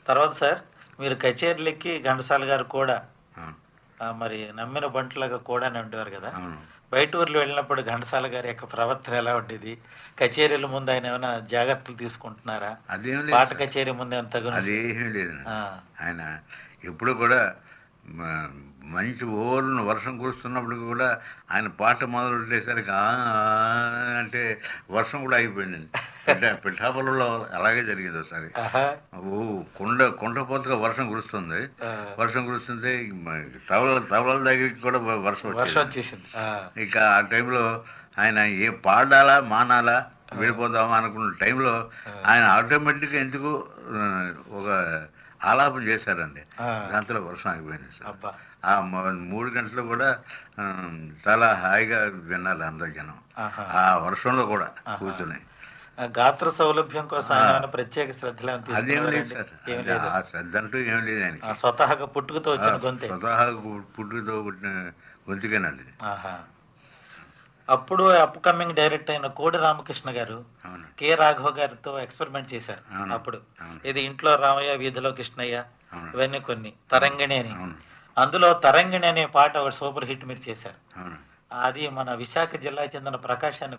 తర్వాత సార్ మీరు కచేరీలకి ఘంటసాల గారు కూడా అవును ఆ, మరి నమ్మిన బంటులాగా కూడా అని ఉండేవారు కదా అవును బయట ఊర్లు వెళ్ళినప్పుడు ఘంటసాల గారి యొక్క ప్రవర్తన ఎలా ఉండేది కచేరీల ముందు ఆయన ఏమైనా జాగ్రత్తలు తీసుకుంటున్నారా అదేం పాట లేదు కచేరీ ముందు ఏమైనా తగు అదేమీ లేదు ఆ, ఆయన ఎప్పుడు కూడా మ- మంచి ఓరును వర్షం కురుస్తున్నప్పుడు కూడా ఆయన పాట మొదలు పెట్టేసరికి "ఆ, ఆ" అంటే వర్షం కూడా అయిపోయిందండి పిఠ పిఠాపురంలో అలాగే జరిగింది ఒకసారి ఆహా, ఓ కొండ కొండపోతగా వర్షం కురుస్తుంది ఆ, వర్షం కురుస్తుంటే మ- తవల తవలల దగ్గరికి కూడా వ- వర్షం వర్షం వచ్చేది వచ్చేసింది ఆ, ఇక ఆ టైంలో ఆయన ఏ పాడాలా మానాలా వెళ్ళిపోదామా అనుకున్న టైంలో ఆయన ఆటోమేటిక్గా ఎందుకు ఆ, ఒక ఆలాపన చేశారండి ఆ. దాంతో వర్షం ఆగిపోయింది సార్ అబ్బా ఆ మ- మూడు గంటలు కూడా ఆ, చాలా హాయిగా విన్నారు అందరు జనం ఆహా. ఆ వర్షంలో కూడా కూర్చుని ఆ, గాత్ర సౌలభ్యం కోసం ఆయన ఏమైనా ప్రత్యేక శ్రద్ధలు ఏమైనా అదేం లేదు తీసుకున్నారండి? సార్ ఏం అది లేదు ఆ శ్రద్ధ అంటూ ఏం లేదు ఆయనకి ఆ, స్వతహాగా పుట్టుకతో వచ్చిన గొంతే స్వతహాగా పుట్టుతో పుట్టిన గొంతుకేనండి ఆహా. అప్పుడు అప్కమింగ్ డైరెక్టర్ అయిన కోడి రామకృష్ణ గారు అవును కె రాఘవ గారితో ఎక్స్పెరిమెంట్ చేశారు అవును. అప్పుడు అవును. ఇది ఇంట్లో రామయ్య వీధిలో కృష్ణయ్య అవును. ఇవన్నీ కొన్ని తరంగిణి అని అవును అందులో తరంగిణి అనే పాట ఒక సూపర్ హిట్ మీరు చేశారు అవును అది మన విశాఖ జిల్లాకు చెందిన ప్రకాశాన్ని